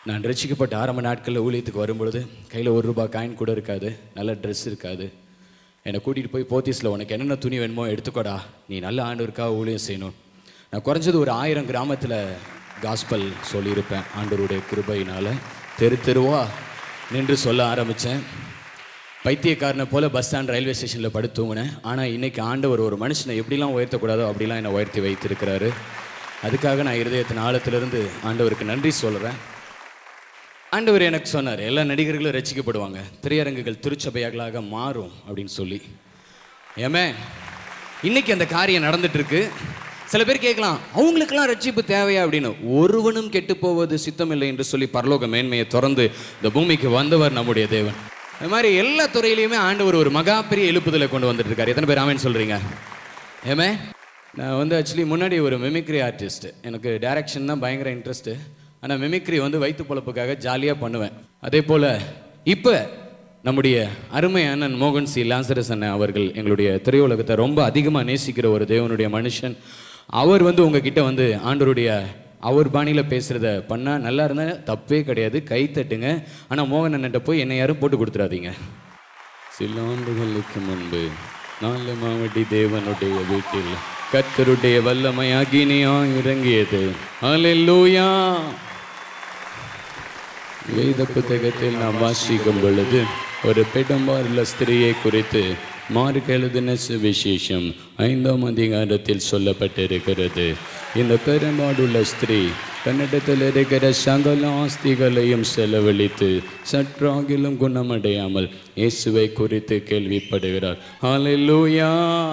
நான் ரசிக்கப்பட்ட ஆரம்ப நாட்களில் ஊழியத்துக்கு வரும்பொழுது கையில் ஒரு ரூபாய் காயின் கூட இருக்காது நல்ல ட்ரெஸ் இருக்காது என்னை கூட்டிகிட்டு போய் போத்தீஸில் உனக்கு என்னென்ன துணி வேணுமோ எடுத்துக்கோடா நீ நல்ல ஆண்டவருக்காக ஊழியம் செய்யணும் நான் குறைஞ்சது ஒரு ஆயிரம் கிராமத்தில் காஸ்பல் சொல்லியிருப்பேன் ஆண்டவருடைய கிருபையினால் தெரு தெருவா நின்று சொல்ல ஆரம்பித்தேன் பைத்தியக்காரனை போல பஸ் ஸ்டாண்ட் ரயில்வே ஸ்டேஷனில் படுத்து தூங்கினேன் ஆனால் இன்னைக்கு ஆண்டவர் ஒரு மனுஷனை எப்படிலாம் உயர்த்தக்கூடாதோ அப்படிலாம் என்னை உயர்த்தி வைத்திருக்கிறாரு அதுக்காக நான் இருதயத்தின் ஆழத்திலிருந்து ஆண்டவருக்கு நன்றி சொல்கிறேன் ஆண்டவர் எனக்கு சொன்னார் எல்லா நடிகர்களும் ரசிக்கப்படுவாங்க திரையரங்குகள் திருச்சபைகளாக மாறும் அப்படின்னு சொல்லி ஏமே இன்னைக்கு அந்த காரியம் நடந்துட்டு இருக்கு சில பேர் கேட்கலாம் அவங்களுக்கெல்லாம் ரட்சிப்பு தேவையா அப்படின்னு ஒருவனும் கெட்டு போவது சித்தமில்லை என்று சொல்லி பரலோக மேன்மையை திறந்து இந்த பூமிக்கு வந்தவர் நம்முடைய தேவன் அது மாதிரி எல்லா துறையிலையுமே ஆண்டவர் ஒரு மகா பெரிய எழுப்புதலை கொண்டு வந்துட்டு இருக்காரு எத்தனை பேர் ஆமேன்னு சொல்றீங்க ஏமே நான் வந்து ஆக்சுவலி முன்னாடி ஒரு மிமிக்ரி ஆர்டிஸ்ட் எனக்கு டைரக்ஷன் தான் பயங்கர இன்ட்ரெஸ்ட்டு ஆனால் மிமிக்ரி வந்து வயிற்று பொழப்புக்காக ஜாலியாக பண்ணுவேன் அதே போல் இப்போ நம்முடைய அருமை அண்ணன் மோகன் சி லாசரஸ் அண்ணன் அவர்கள் எங்களுடைய திரையுலகத்தை ரொம்ப அதிகமாக நேசிக்கிற ஒரு தேவனுடைய மனுஷன் அவர் வந்து உங்ககிட்ட வந்து ஆண்டவருடைய அவர் பாணியில் பேசுகிறத பண்ணால் நல்லா இருந்தால் தப்பே கிடையாது கை தட்டுங்க ஆனால் மோகன் அண்ணன்ட்ட போய் என்னை யாரும் போட்டு கொடுத்துறாதீங்க சில ஆண்டுகளுக்கு முன்பு நாலு மாவட்டி தேவனுடைய வீட்டில் கர்த்தருடைய வல்லமை அகினியா இறங்கியது அல்லேலூயா வேத புத்தகத்தில் நாம் வாசிக்கும் பொழுது ஒரு பெடம்பாருள்ள ஸ்திரியை குறித்து மார்க் எழுதின சுவிசேஷம் ஐந்தாம் அதிகாரத்தில் சொல்லப்பட்டிருக்கிறது இந்த பெரும்பாடுள்ள ஸ்திரீ தன்னிடத்தில் இருக்கிற சகல ஆஸ்திகளையும் செலவழித்து சற்றாகிலும் குணமடையாமல் இயேசுவை குறித்து கேள்விப்படுகிறார் ஹalleluya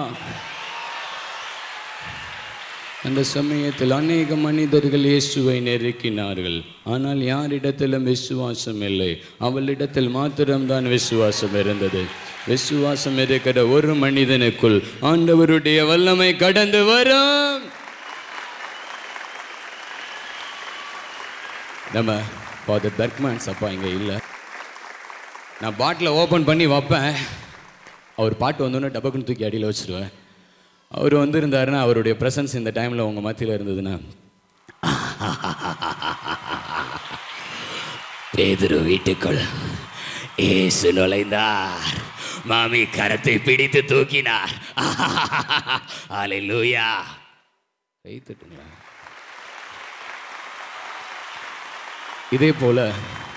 அந்த சமயத்தில் அநேக மனிதர்கள் இயேசுவை நெருக்கினார்கள் ஆனால் யாரிடத்திலும் விசுவாசம் இல்லை அவளிடத்தில் மாத்திரம்தான் விசுவாசம் இருந்தது விசுவாசம் இருக்கிற ஒரு மனிதனுக்குள் ஆண்டவருடைய வல்லமை கடந்து வரும் நம்ம ஃபாதர் பெர்க்மேன்ஸ் அப்பா இங்கே இல்லை நான் பாட்டில் ஓப்பன் பண்ணி வைப்பேன் அவர் பாட்டு வந்தோன்னே டபக்குன்னு தூக்கி அடியில் வச்சிருவேன் அவர் வந்திருந்தாருன்னா அவருடைய ப்ரெசன்ஸ் இந்த டைமில் உங்கள் மத்தியில் இருந்ததுன்னா பேதுரு வீட்டுக்குள் ஏசு நுழைந்தார் மாமி கரத்தை பிடித்து தூக்கினார் அல்லேலூயா கை தட்டுங்களா இதே போல்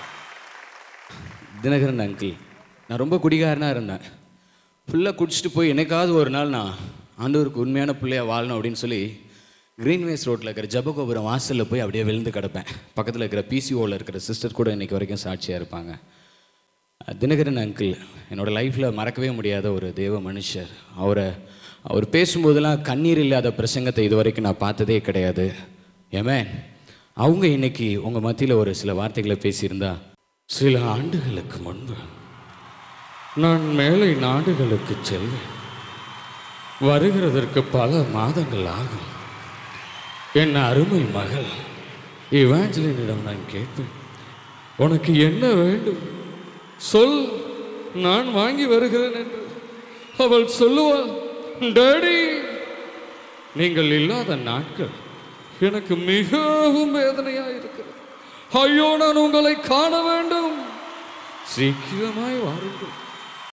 தினகரன் அங்கிள் நான் ரொம்ப குடிகாரனாக இருந்தேன் ஃபுல்லாக குடிச்சிட்டு போய் என்னைக்காவது ஒரு நாள் நான் ஆண்டவருக்கு உண்மையான பிள்ளையா வாழணும் அப்படின்னு சொல்லி கிரீன்வேஸ் ரோட்டில் இருக்கிற ஜபகோபுரம் வாசலில் போய் அப்படியே விழுந்து கிடப்பேன் பக்கத்தில் இருக்கிற பிசிஓவில் இருக்கிற சிஸ்டர் கூட இன்னைக்கு வரைக்கும் சாட்சியாக இருப்பாங்க தினகரன் அங்கிள் என்னோட லைஃப்பில் மறக்கவே முடியாத ஒரு தேவ மனுஷர் அவரை அவர் பேசும்போதெல்லாம் கண்ணீர் இல்லாத பிரசங்கத்தை இது வரைக்கும் நான் பார்த்ததே கிடையாது ஏமே அவங்க இன்னைக்கு உங்கள் மத்தியில் ஒரு சில வார்த்தைகளை பேசியிருந்தா சில ஆண்டுகளுக்கு முன்பு நான் மேலை நாடுகளுக்கு செல்வேன் வருகிறதற்கு பல மாதங்கள் ஆகும் என் அருமை மகள் இவாஞ்சலினிடம் நான் கேட்பேன் உனக்கு என்ன வேண்டும் சொல் நான் வாங்கி வருகிறேன் என்று அவள் சொல்லுவாள் டேடி நீங்கள் இல்லாத நாட்கள் எனக்கு மிகவும் வேதனையாக இருக்கிறது ஐயோ நான் உங்களை காண வேண்டும் சீக்கிரமாய் வாருங்கள்